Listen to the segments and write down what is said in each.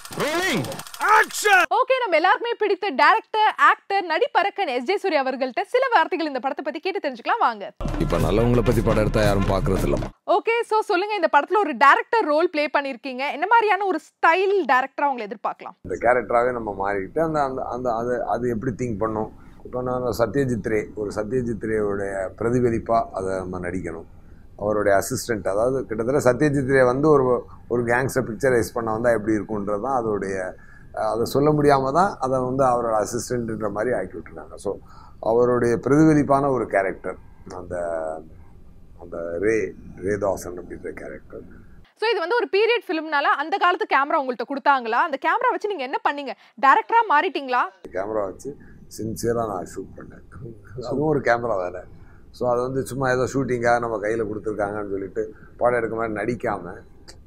Okay நம்ம எல்லாருக்குமே பிடித்த டைரக்டர் ஆக்டர் நடிப்பரக்கன் எஸ் ஜே சூர்யா அவர்கள்ட்ட சில வார்த்தைகள் இந்த படத்தை பத்தி கேட்டு தெரிஞ்சுக்கலாம் வாங்க இப்ப நல்லவங்கள பத்தி படம் எடுத்தா யாரும் பாக்குறது இல்ல ஓகே சோ சொல்லுங்க இந்த படத்துல ஒரு டைரக்டர் ரோல் ப்ளே பண்ணிருக்கீங்க என்ன மாதிரியான ஒரு ஸ்டைல் டைரக்டரா உங்களை எதிர்பார்க்கலாம் அந்த கேரக்டராகவே நம்ம மாறிக்கிட்டு அந்த அந்த அந்த அது அது எப்படி திங்க் பண்ணும் இப்போ நான் சத்யஜித் ரே ஒரு சத்யஜித் ரேவுடைய பிரதிபலிப்பாக அதை நம்ம நடிக்கணும் அவருடைய அசிஸ்டண்ட் அதாவது கிட்டத்தட்ட சத்யஜித் ரே வந்து ஒரு ஒரு கேங்ஸ்டர் பிக்சரைஸ் பண்ண வந்தால் எப்படி இருக்குன்றது தான் அதோடைய அஹ், அதை சொல்ல முடியாமல் தான் அதை வந்து அவரோட அசிஸ்டண்ட்ன்ற மாதிரி ஆக்கி விட்டுருக்காங்க ஸோ அவருடைய பிரதிபலிப்பான ஒரு கேரக்டர் அந்த அந்த ரே ரேதாசன் அப்படின்ற கேரக்டர் சோ இது வந்து ஒரு பீரியட் ஃபிலிம்னால அந்த காலத்து கேமரா உங்கள்ட்ட கொடுத்தாங்களா அந்த கேமரா வச்சு நீங்க என்ன பண்ணீங்க டைரக்டரா மாறிட்டீங்களா கேமரா வச்சு சின்சியராக நான் ஷூட் பண்ணேன் அதுவும் ஒரு கேமரா வேலை ஸோ அது வந்து சும்மா ஏதோ ஷூட்டிங்காக நம்ம கையில் கொடுத்துருக்காங்கன்னு சொல்லிட்டு படம் எடுக்க மாதிரி நடிக்காமல்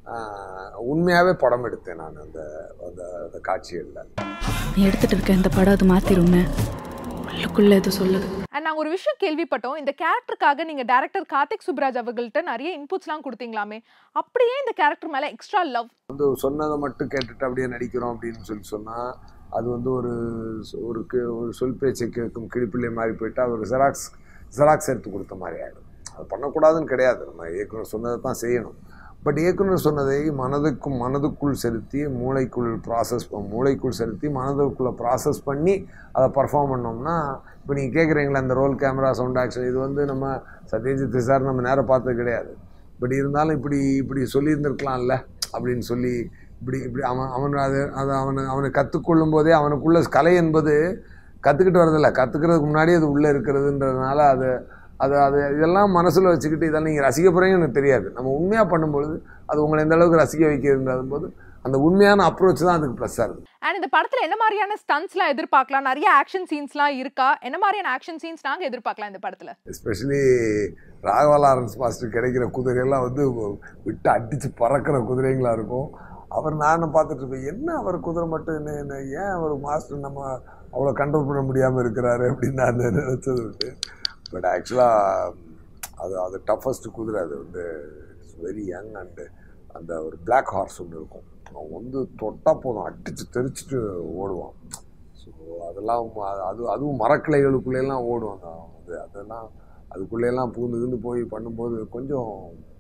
உண்மையாகவே படம் எடுத்தேன் நான் அந்த அந்த அந்த காட்சிகளில் நீ எடுத்துட்டு இருக்க இந்த படம் அது மாத்திருமே உள்ளுக்குள்ள எது சொல்லுது அண்ட் நாங்க ஒரு விஷயம் கேள்விப்பட்டோம் இந்த கேரக்டருக்காக நீங்க டைரக்டர் கார்த்திக் சுப்ராஜ் அவர்கள்ட்ட நிறைய இன்புட்ஸ்லாம் கொடுத்தீங்களாமே அப்படியே இந்த கேரக்டர் மேல எக்ஸ்ட்ரா லவ் வந்து சொன்னதை மட்டும் கேட்டுட்டு அப்படியே நடிக்கிறோம் அப்படின்னு சொல்லி சொன்னால் அது வந்து ஒரு சொ- ஒரு கி- ஒரு சொல் பேச்சை கேட்கும் கிழிப்பிள்ளை மாதிரி போயிட்டு அவர் ஜெராக்ஸ் ஜெராக்ஸ் எடுத்து கொடுத்த மாதிரி ஆகிடும் அது பண்ணக்கூடாதுன்னு கிடையாது நம்ம இயக்குனர் சொன்னதை தான் செய்யணும் பட் இயக்குனர் சொன்னதை மனதுக்கும் மனதுக்குள் செலுத்தி மூளைக்குள் ப்ராசஸ் மூளைக்குள் செலுத்தி மனதுக்குள்ளே ப்ராசஸ் பண்ணி அதை பர்ஃபார்ம் பண்ணோம்னா இப்போ நீங்கள் கேட்குறீங்களா இந்த ரோல் கேமரா சவுண்ட் ஆக்ஷன் இது வந்து நம்ம சத்யஜித் சார் நம்ம நேரம் பார்த்தது கிடையாது பட் இருந்தாலும் இப்படி இப்படி சொல்லியிருந்திருக்கலாம்ல அப்படின்னு சொல்லி இப்படி இப்படி அவன் அவன் அது அது அவனை அவனை கற்றுக்கொள்ளும் போதே அவனுக்குள்ள கலை என்பது கற்றுக்கிட்டு வரதில்ல கற்றுக்கிறதுக்கு முன்னாடி அது உள்ளே இருக்கிறதுன்றதுனால அது அது அது இதெல்லாம் மனசில் வச்சுக்கிட்டு இதெல்லாம் நீங்கள் ரசிக்க போகிறீங்கன்னு எனக்கு தெரியாது நம்ம உண்மையாக பண்ணும்பொழுது அது உங்களை எந்த அளவுக்கு ரசிக்க வைக்கிறதுன்றது போது அந்த உண்மையான அப்ரோச் தான் அதுக்கு ப்ளஸ்ஸாக இருக்குது அண்ட் இந்த படத்துல என்ன மாதிரியான ஸ்டன்ஸ்லாம் எதிர்பார்க்கலாம் நிறைய ஆக்ஷன் சீன்ஸ்லாம் இருக்கா என்ன மாதிரியான ஆக்ஷன் சீன்ஸ் நாங்க எதிர்பார்க்கலாம் இந்த படத்துல எஸ்பெஷலி ராகவா லாரன்ஸ் மாஸ்டர் கிடைக்கிற குதிரையெல்லாம் வந்து விட்டு அடித்து பறக்கிற குதிரைங்களா இருக்கும் அவர் நானும் பார்த்துட்டு இருப்பேன் என்ன அவர் குதிரை மட்டும் என்ன என்ன ஏன் அவர் மாஸ்டர் நம்ம அவ்வளோ கண்ட்ரோல் பண்ண முடியாமல் இருக்கிறாரு அப்படின்னு நான் நினச்சது உண்டு பட் ஆக்சுவலாக அது அது டஃபஸ்ட் குதிரை அது வந்து வெரி யங் அண்டு அந்த ஒரு பிளாக் ஹார்ஸ் ஒன்று இருக்கும் அவன் வந்து தொட்டால் போதும் அடித்து தெரிச்சிட்டு ஓடுவான் ஸோ அதெல்லாம் ம- அது அதுவும் மரக்கிளைகளுக்குள்ளேலாம் ஓடும் அந்த அது அதெல்லாம் அதுக்குள்ளேலாம் பூந்து கிந்து போய் பண்ணும்போது கொஞ்சம்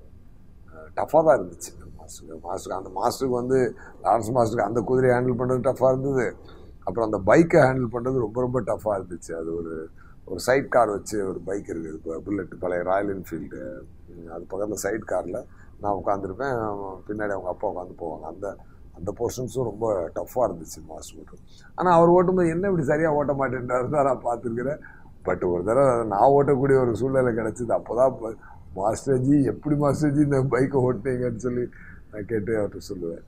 டஃப்பாக தான் இருந்துச்சு மாஸ்டருக்கு மாஸ்டருக்கு அந்த மாஸ்டருக்கு வந்து லாரன்ஸ் மாஸ்டருக்கு அந்த குதிரையை ஹேண்டில் பண்ணுறது டஃப்பாக இருந்தது அப்புறம் அந்த பைக்கை ஹேண்டில் பண்ணுறது ரொம்ப ரொம்ப டஃப்பாக இருந்துச்சு அது ஒரு ஒரு சைட் கார் வச்சு ஒரு பைக் இருக்குது இப்போ புல்லட் பழைய ராயல் என்ஃபீல்டு அது பக்கத்தில் சைட் காரில் நான் உட்காந்துருப்பேன் பின்னாடி அவங்க அப்பா உட்காந்து போவாங்க அந்த அந்த போர்ஷன்ஸும் ரொம்ப டஃப்பாக இருந்துச்சு மாஸ்டர் மட்டும் ஆனால் அவர் ஓட்டும்போது என்ன இப்படி சரியாக ஓட்ட மாட்டேன்றாரு தான் நான் பார்த்துருக்குறேன் பட் ஒரு தடவை நான் ஓட்டக்கூடிய ஒரு சூழ்நிலை கிடச்சிது அப்போ தான் மாஸ்டர்ஜி எப்படி மாஸ்டர்ஜி இந்த பைக்கை ஓட்டுனீங்கன்னு சொல்லி நான் கேட்டு அவர்கிட்ட சொல்லுவேன்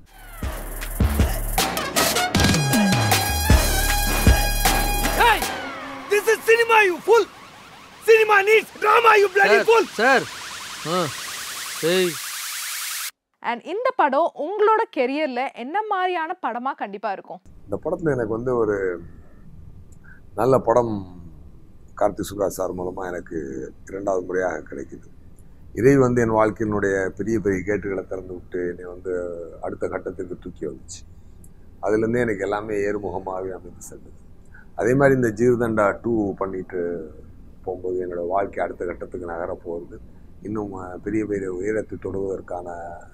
This is cinema, you fool! Cinema needs drama, you bloody fool! Sir ஆ ஏய் அண்ட் இந்த படம் உங்களோட கெரியர்ல என்ன மாதிரியான படமா கண்டிப்பா இருக்கும் இந்த படத்தில் எனக்கு வந்து ஒரு நல்ல படம் கார்த்தி சுப்ராஜ் சார் மூலமாக எனக்கு இரண்டாவது முறையாக கிடைக்குது இறை வந்து என் வாழ்க்கையினுடைய பெரிய பெரிய கேட்டுகளை திறந்து விட்டு என்னை வந்து அடுத்த கட்டத்துக்கு தூக்கி வந்துச்சு அதுலேருந்தே எனக்கு எல்லாமே ஏறுமுகமாகவே அமைந்து சென்றது அதே மாதிரி இந்த ஜீவதண்டா டூ பண்ணிட்டு போகும்போது என்னோட வாழ்க்கை அடுத்த கட்டத்துக்கு நகர போகிறது இன்னும் அஹ், பெரிய பெரிய உயரத்தை தொடுவதற்கான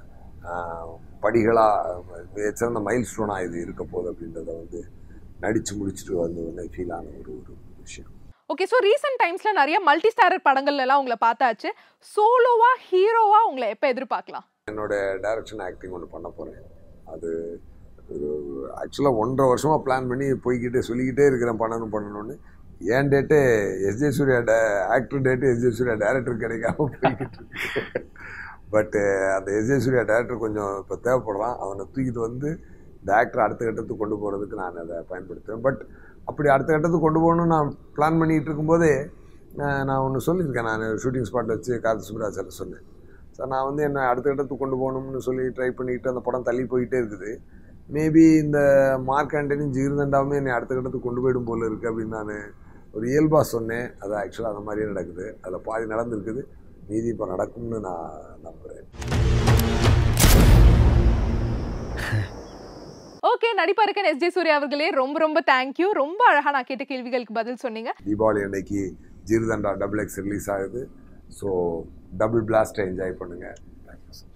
படிகளாக மிகச்சிறந்த மைல் ஸ்டோனாக இது இருக்க போகுது அப்படின்றத வந்து நடித்து முடிச்சுட்டு வந்து வந்து ஃபீல் ஆன ஒரு ஒரு விஷயம் ஓகே ஸோ ரீசெண்ட் டைம்ஸ்ல நிறைய மல்டி ஸ்டாரர் படங்கள்ல எல்லாம் உங்களை பார்த்தாச்சு சோலோவா ஹீரோவா உங்களை எப்ப எதிர்பார்க்கலாம் என்னோட டைரக்ஷன் ஆக்டிங் ஒன்று பண்ண போகிறேன் அது ஒரு ஆக்சுவலாக ஒன்றரை வருஷமாக பிளான் பண்ணி போய்கிட்டே சொல்லிக்கிட்டே இருக்கிறேன் பண்ணணும் பண்ணணும்னு ஏன் date S J Suryah the actor date S J Suryah director கிடைக்காம போய்கிட்டு இருக்கு பட்டு அந்த எஸ் ஜே சூர்யா டேரக்டர் கொஞ்சம் இப்போ தேவைப்படுறான் அவனை தூக்கிட்டு வந்து இந்த ஆக்டர் அடுத்த கட்டத்துக்கு கொண்டு போகிறதுக்கு நான் அதை பயன்படுத்துவேன் பட் அப்படி அடுத்த கட்டத்துக்கு கொண்டு போகணும்னு நான் பிளான் பண்ணிகிட்டு இருக்கும்போதே அஹ், நான் ஒன்று சொல்லியிருக்கேன் நான் ஷூட்டிங் ஸ்பாட் வச்சு கார்த்தி சுப்ராஜ் சார் சொன்னேன் சார் நான் வந்து என்ன அடுத்த கட்டத்துக்கு கொண்டு போகணும்னு சொல்லி ட்ரை பண்ணிட்டு அந்த படம் தள்ளி போயிட்டே இருக்குது மேபி இந்த மார்க் ஆண்டனியும் ஜீர்தண்டாவுமே என்னை அடுத்த கட்டத்துக்கு கொண்டு போயிடும் போல இருக்குது அப்படின்னு நான் ஒரு இயல்பாக சொன்னேன் அது ஆக்சுவலாக அந்த மாதிரியே நடக்குது அதில் பாதி நடந்திருக்குது மீதி இப்போ நடக்கும்னு நான் நம்புகிறேன் ஓகே நடிப்பா இருக்க எஸ் ஜே சூர்யா அவர்களே ரொம்ப ரொம்ப தேங்க்யூ ரொம்ப அழகா நான் கேட்ட கேள்விகளுக்கு பதில் சொன்னீங்க தீபாவளி அன்னைக்கு ஜீர்தண்டா டபுள் எக்ஸ் ரிலீஸ் ஆகுது ஸோ டபுள் பிளாஸ்ட்டை என்ஜாய் பண்ணுங்கள்